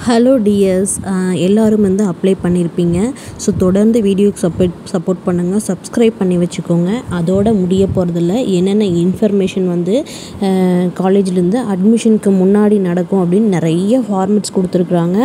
hello tears எல்லோரும் வந்து apply பண்ணியிருப்பீங்க ஸோ தொடர்ந்து வீடியோக்கு சப்போர்ட் சப்போர்ட் பண்ணுங்கள் சப்ஸ்கிரைப் பண்ணி வச்சுக்கோங்க அதோட முடிய போகிறதில்ல என்னென்ன இன்ஃபர்மேஷன் வந்து காலேஜ்லேருந்து அட்மிஷனுக்கு முன்னாடி நடக்கும் அப்படின்னு நிறைய ஃபார்மெட்ஸ் கொடுத்துருக்குறாங்க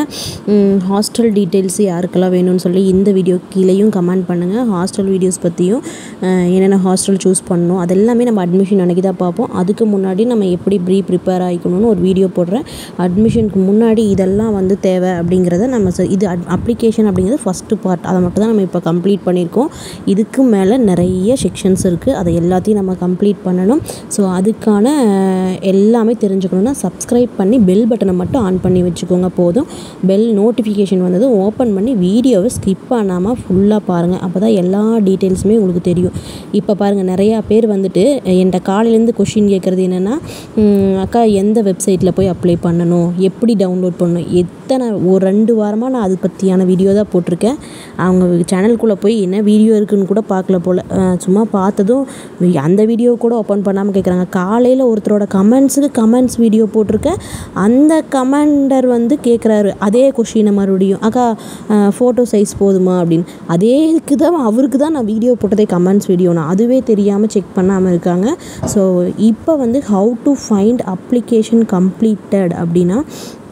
ஹாஸ்டல் டீட்டெயில்ஸ் யாருக்கெல்லாம் வேணும்னு சொல்லி இந்த வீடியோ கீழேயும் கமெண்ட் பண்ணுங்கள் ஹாஸ்டல் வீடியோஸ் பற்றியும் என்னென்ன ஹாஸ்டல் சூஸ் பண்ணணும் அதெல்லாமே நம்ம அட்மிஷன் அன்றைக்கி தான் பார்ப்போம் அதுக்கு முன்னாடி நம்ம எப்படி ப்ரீ ப்ரிப்பேர் ஆகிக்கணும்னு ஒரு வீடியோ போடுறேன் அட்மிஷனுக்கு முன்னாடி இதெல்லாம் வந்து தேவை அப்படிங்கிறத நம்ம ச இது அட் அப்ளிகேஷன் அப்படிங்கிறது ஃபஸ்ட்டு பார்ட் அதை மட்டும் தான் நம்ம இப்போ கம்ப்ளீட் பண்ணியிருக்கோம் இதுக்கு மேலே நிறைய செக்ஷன்ஸ் இருக்குது அதை எல்லாத்தையும் நம்ம கம்ப்ளீட் பண்ணணும் ஸோ அதுக்கான அஹ், எல்லாமே தெரிஞ்சுக்கணுன்னா சப்ஸ்கிரைப் பண்ணி பெல் பட்டனை மட்டும் ஆன் பண்ணி வச்சுக்கோங்க போதும் பெல் நோட்டிஃபிகேஷன் வந்தது ஓப்பன் பண்ணி வீடியோவை ஸ்கிப் பண்ணாமல் ஃபுல்லாக பாருங்கள் அப்போ தான் எல்லா டீட்டெயில்ஸுமே உங்களுக்கு தெரியும் இப்போ பாருங்கள் நிறையா பேர் வந்துட்டு என்கிட்ட காலையிலேருந்து கொஷின் கேட்குறது என்னென்னா அக்கா எந்த வெப்சைட்டில் போய் அப்ளை பண்ணணும் எப்படி டவுன்லோட் பண்ணணும் எத்தனை ஒரு ரெண்டு வாரமாக நான் அது பற்றியான வீடியோ தான் போட்டிருக்கேன் அவங்க சேனலுக்குள்ளே போய் என்ன வீடியோ இருக்குன்னு கூட பார்க்கல போல் அஹ் சும்மா பார்த்ததும் அந்த வீடியோ கூட ஓப்பன் பண்ணாமல் கேட்குறாங்க காலையில் ஒருத்தரோட கமெண்ட்ஸுக்கு கமெண்ட்ஸ் வீடியோ போட்டிருக்கேன் அந்த கமெண்டர் வந்து கேட்குறாரு அதே கொஷினை மறுபடியும் அக்கா ஃபோட்டோ சைஸ் போதுமா அப்படின்னு அதேக்கு தான் அவருக்கு தான் நான் வீடியோ போட்டதே கமெண்ட்ஸ் வீடியோ நான் அதுவே தெரியாமல் செக் பண்ணாமல் இருக்காங்க ஸோ இப்போ வந்து how to find application completed அப்படின்னா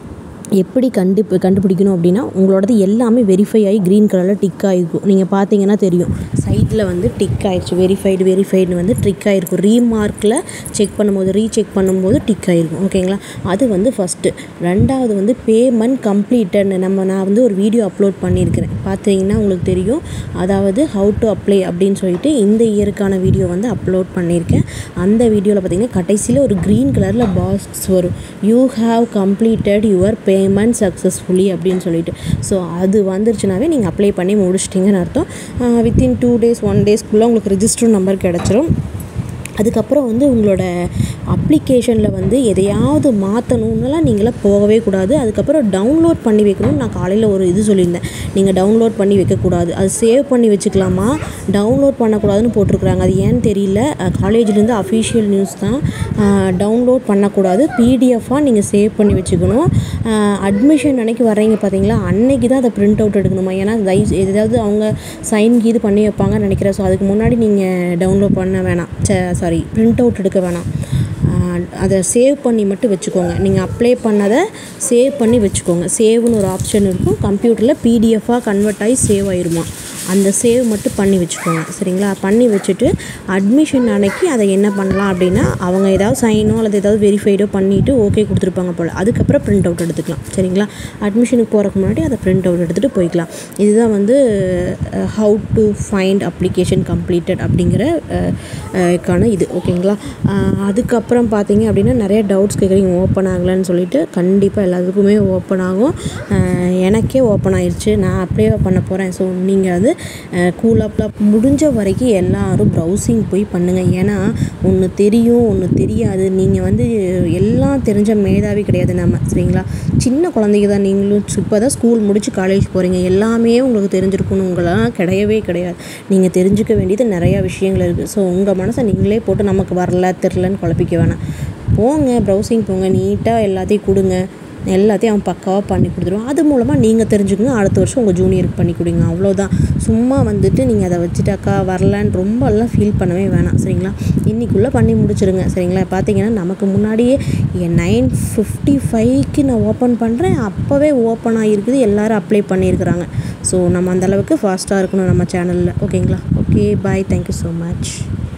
எப்படி கண்டு கண்டுபிடிக்கணும் அப்படின்னா உங்களோடது எல்லாமே வெரிஃபை ஆகி க்ரீன் கலரில் டிக் ஆகிருக்கும் நீங்கள் பார்த்தீங்கன்னா தெரியும் சைட்டில் வந்து டிக் ஆயிடுச்சு வெரிஃபைடு வெரிஃபைடுன்னு வந்து டிக் ஆகிருக்கும் ரீமார்க்கில் செக் பண்ணும்போது ரீசெக் பண்ணும்போது டிக் ஆகிருக்கும் ஓகேங்களா அது வந்து ஃபஸ்ட்டு ரெண்டாவது வந்து பேமெண்ட் கம்ப்ளீட்டட்னு நம்ம நான் வந்து ஒரு வீடியோ அப்லோட் பண்ணியிருக்கிறேன் பார்த்தீங்கன்னா உங்களுக்கு தெரியும் அதாவது ஹவு டு அப்ளை அப்படின்னு சொல்லிட்டு இந்த இயருக்கான வீடியோ வந்து அப்லோட் பண்ணியிருக்கேன் அந்த வீடியோவில் பார்த்தீங்கன்னா கடைசியில் ஒரு க்ரீன் கலரில் பாக்ஸ் வரும் you have completed your payment successfully அப்படின்னு சொல்லிட்டு ஸோ அது வந்துருச்சுனாவே நீங்கள் அப்ளை பண்ணி முடிச்சிட்டிங்கன்னு அர்த்தம் வித்தின் டூ டேஸ் ஒன் டேஸ்க்குள்ளே உங்களுக்கு ரிஜிஸ்டர் நம்பர் கிடச்சிரும் அதுக்கப்புறம் வந்து உங்களோட அப்ளிகேஷனில் வந்து எதையாவது மாற்றணுன்னெலாம் நீங்களாம் போகவே கூடாது அதுக்கப்புறம் டவுன்லோட் பண்ணி வைக்கணும்னு நான் காலையில் ஒரு இது சொல்லியிருந்தேன் நீங்கள் டவுன்லோட் பண்ணி வைக்கக்கூடாது அது சேவ் பண்ணி வச்சுக்கலாமா டவுன்லோட் பண்ணக்கூடாதுன்னு போட்டிருக்குறாங்க அது ஏன்னு தெரியல காலேஜ்லேருந்து அஃபிஷியல் நியூஸ் தான் டவுன்லோட் பண்ணக்கூடாது பிடிஎஃபாக நீங்கள் சேவ் பண்ணி வச்சுக்கணும் அட்மிஷன் அன்னைக்கு வர்றீங்க பார்த்தீங்களா அன்னைக்கு தான் அதை பிரிண்ட் அவுட் எடுக்கணுமா ஏன்னா தயவு ஏதாவது அவங்க சைன் கீது பண்ணி வைப்பாங்கன்னு நினைக்கிறேன் ஸோ அதுக்கு முன்னாடி நீங்கள் டவுன்லோட் பண்ண வேணாம் சாரி பிரிண்ட் அவுட் எடுக்க வேணாம் ஆஹ் அதை சேவ் பண்ணி மட்டும் வச்சுக்கோங்க நீங்கள் அப்ளை பண்ணதை சேவ் பண்ணி வச்சுக்கோங்க சேவ்னு ஒரு ஆப்ஷன் இருக்கும் கம்ப்யூட்டரில் பிடிஎஃபாக கன்வெர்ட் ஆகி சேவ் ஆயிருமா அந்த சேவ் மட்டும் பண்ணி வச்சுக்கோங்க சரிங்களா பண்ணி வச்சுட்டு அட்மிஷன் அன்னைக்கு அதை என்ன பண்ணலாம் அப்படின்னா அவங்க ஏதாவது சைனோ அல்லது ஏதாவது வெரிஃபைடோ பண்ணிவிட்டு ஓகே கொடுத்துருப்பாங்க போல் அதுக்கப்புறம் பிரிண்ட் அவுட் எடுத்துக்கலாம் சரிங்களா அட்மிஷனுக்கு போகிறதுக்கு முன்னாடி அதை பிரிண்ட் அவுட் எடுத்துகிட்டு போய்க்கலாம் இதுதான் வந்து how to find application completed அப்படிங்கிற அஹ், அஹ், க்கான இது ஓகேங்களா அஹ், அதுக்கப்புறம் பார்த்தீங்க அப்படின்னா நிறைய டவுட்ஸ் கேட்குறீங்க ஓப்பன் ஆகலைன்னு சொல்லிட்டு கண்டிப்பாக எல்லாத்துக்குமே ஓப்பன் ஆகும் அஹ், எனக்கே ஓப்பன் ஆயிடுச்சு நான் அப்ளை பண்ண போகிறேன் ஸோ நீங்கள் அது கூலப்பில் முடிஞ்ச வரைக்கும் எல்லாரும் ப்ரௌசிங் போய் பண்ணுங்கள் ஏன்னா ஒன்று தெரியும் ஒன்று தெரியாது நீங்கள் வந்து எல்லாம் தெரிஞ்ச மேதாவி கிடையாது நம்ம சரிங்களா சின்ன குழந்தைங்க தான் நீங்களும் இப்போ தான் ஸ்கூல் முடிச்சு காலேஜ் போகிறீங்க எல்லாமே உங்களுக்கு தெரிஞ்சிருக்கணுங்களாம் கிடையவே கிடையாது நீங்கள் தெரிஞ்சுக்க வேண்டியது நிறையா விஷயங்கள் இருக்குது ஸோ உங்கள் மனசை நீங்களே போட்டு நமக்கு வரல தெரிலன்னு குழப்பிக்க வேணாம் போங்க ப்ரௌசிங் போங்க நீட்டாக எல்லாத்தையும் கொடுங்க எல்லாத்தையும் அவன் பக்காவாக பண்ணி கொடுத்துருவான் அது மூலமாக நீங்கள் தெரிஞ்சுக்கங்க அடுத்த வருஷம் உங்கள் ஜூனியருக்கு பண்ணி கொடுங்க அவ்வளோதான் சும்மா வந்துட்டு நீங்கள் அதை வச்சுட்டாக்கா வரலன்னு ரொம்ப எல்லாம் ஃபீல் பண்ணவே வேணாம் சரிங்களா இன்றைக்குள்ளே பண்ணி முடிச்சிருங்க சரிங்களா பார்த்தீங்கன்னா நமக்கு முன்னாடியே நைன் ஃபிஃப்டி ஃபைவ்க்கு நான் ஓப்பன் பண்ணுறேன் அப்போவே ஓப்பன் ஆகிருக்குது எல்லோரும் அப்ளை பண்ணியிருக்கிறாங்க ஸோ நம்ம அந்தளவுக்கு ஃபாஸ்ட்டாக இருக்கணும் நம்ம சேனலில் ஓகேங்களா okay bye thank you so much